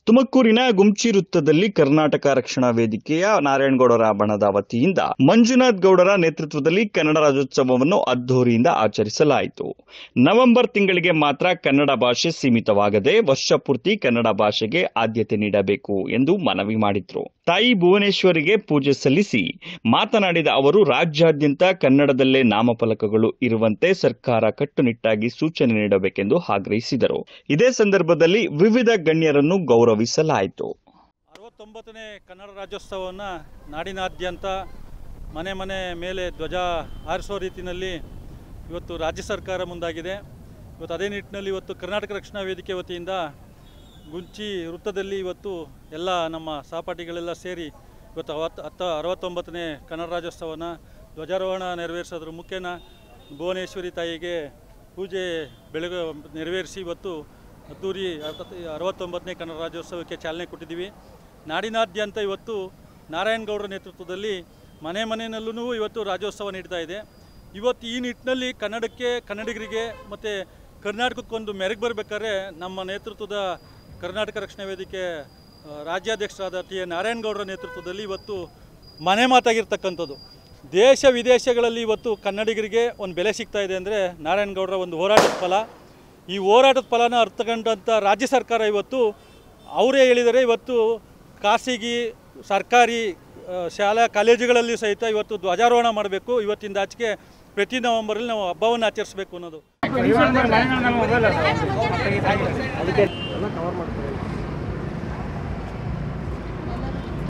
ತುಮಕೂರಿನ ಗುಮ್ಚಿ ವೃತ್ತದಲ್ಲಿ ಕರ್ನಾಟಕ ರಕ್ಷಣಾ ವೇದಿಕೆಯ ನಾರಾಯಣಗೌಡರ ಬಣದ ವತಿಯಿಂದ ಮಂಜುನಾಥ್ ಗೌಡರ ನೇತೃತ್ವದಲ್ಲಿ ಕನ್ನಡ ರಾಜ್ಯೋತ್ಸವವನ್ನು ಅದ್ದೂರಿಯಿಂದ ಆಚರಿಸಲಾಯಿತು ನವೆಂಬರ್ ತಿಂಗಳಿಗೆ ಮಾತ್ರ ಕನ್ನಡ ಭಾಷೆ ಸೀಮಿತವಾಗದೆ ವರ್ಷಪೂರ್ತಿ ಕನ್ನಡ ಭಾಷೆಗೆ ಆದ್ಯತೆ ನೀಡಬೇಕು ಎಂದು ಮನವಿ ಮಾಡಿದ್ರು ತಾಯಿ ಭುವನೇಶ್ವರಿಗೆ ಪೂಜೆ ಸಲ್ಲಿಸಿ ಮಾತನಾಡಿದ ಅವರು ರಾಜ್ಯಾದ್ಯಂತ ಕನ್ನಡದಲ್ಲೇ ನಾಮಫಲಕಗಳು ಇರುವಂತೆ ಸರ್ಕಾರ ಕಟ್ಟುನಿಟ್ಟಾಗಿ ಸೂಚನೆ ನೀಡಬೇಕೆಂದು ಆಗ್ರಹಿಸಿದರು ಇದೇ ಸಂದರ್ಭದಲ್ಲಿ ವಿವಿಧ ಗಣ್ಯರನ್ನು ಗೌರವಿಸಲಾಯಿತು ಅರವತ್ತೊಂಬತ್ತನೇ ಕನ್ನಡ ರಾಜ್ಯೋತ್ಸವವನ್ನು ನಾಡಿನಾದ್ಯಂತ ಮನೆ ಮನೆ ಮೇಲೆ ಧ್ವಜ ಹಾರಿಸೋ ರೀತಿಯಲ್ಲಿ ಇವತ್ತು ರಾಜ್ಯ ಸರ್ಕಾರ ಮುಂದಾಗಿದೆ ಇವತ್ತು ಅದೇ ನಿಟ್ಟಿನಲ್ಲಿ ಇವತ್ತು ಕರ್ನಾಟಕ ರಕ್ಷಣಾ ವೇದಿಕೆ ವತಿಯಿಂದ ಗುಂಚಿ ವೃತ್ತದಲ್ಲಿ ಇವತ್ತು ಎಲ್ಲ ನಮ್ಮ ಸಹಪಾಠಿಗಳೆಲ್ಲ ಸೇರಿ ಇವತ್ತು ಅವತ್ತು ಹತ್ತ ಅರವತ್ತೊಂಬತ್ತನೇ ಕನ್ನಡ ರಾಜ್ಯೋತ್ಸವನ ಧ್ವಜಾರೋಹಣ ನೆರವೇರಿಸೋದ್ರ ಮುಖ್ಯನ ಭುವನೇಶ್ವರಿ ತಾಯಿಗೆ ಪೂಜೆ ಬೆಳಗ್ಗೆ ನೆರವೇರಿಸಿ ಇವತ್ತು ಅದ್ದೂರಿ ಅರವತ್ತ- ಅರವತ್ತೊಂಬತ್ತನೇ ಕನ್ನಡ ರಾಜ್ಯೋತ್ಸವಕ್ಕೆ ಚಾಲನೆ ಕೊಟ್ಟಿದ್ದೀವಿ ನಾಡಿನಾದ್ಯಂತ ಇವತ್ತು ನಾರಾಯಣಗೌಡರ ನೇತೃತ್ವದಲ್ಲಿ ಮನೆ ಮನೆಯಲ್ಲೂ ಇವತ್ತು ರಾಜ್ಯೋತ್ಸವ ನಡೀತಾ ಇದೆ ಇವತ್ತು ಈ ನಿಟ್ಟಿನಲ್ಲಿ ಕನ್ನಡಕ್ಕೆ ಕನ್ನಡಿಗರಿಗೆ ಮತ್ತು ಕರ್ನಾಟಕಕ್ಕೊಂದು ಮೆರೆಗೆ ಬರಬೇಕಾದ್ರೆ ನಮ್ಮ ನೇತೃತ್ವದ ಕರ್ನಾಟಕ ರಕ್ಷಣಾ ವೇದಿಕೆ ಆ, ರಾಜ್ಯಾಧ್ಯಕ್ಷರಾದ ಟಿ ಎ ನಾರಾಯಣಗೌಡರ ನೇತೃತ್ವದಲ್ಲಿ ಇವತ್ತು ಮನೆ ಮಾತಾಗಿರ್ತಕ್ಕಂಥದ್ದು ದೇಶ ವಿದೇಶಗಳಲ್ಲಿ ಇವತ್ತು ಕನ್ನಡಿಗರಿಗೆ ಒಂದು ಬೆಲೆ ಸಿಗ್ತಾ ಇದೆ ಅಂದರೆ ನಾರಾಯಣಗೌಡರ ಒಂದು ಹೋರಾಟದ ಫಲ ಈ ಹೋರಾಟದ ಫಲನ ಅರ್ಥಕೊಂಡಂಥ ರಾಜ್ಯ ಸರ್ಕಾರ ಇವತ್ತು ಅವರೇ ಹೇಳಿದರೆ ಇವತ್ತು ಖಾಸಗಿ ಸರ್ಕಾರಿ ಆ, ಶಾಲಾ ಕಾಲೇಜುಗಳಲ್ಲಿ ಸಹಿತ ಇವತ್ತು ಧ್ವಜಾರೋಹಣ ಮಾಡಬೇಕು ಇವತ್ತಿಂದ ಆಚೆಗೆ ಪ್ರತಿ ನವೆಂಬರಲ್ಲಿ ನಾವು ಹಬ್ಬವನ್ನು ಆಚರಿಸಬೇಕು ಅನ್ನೋದು ಅದಕ್ಕೆ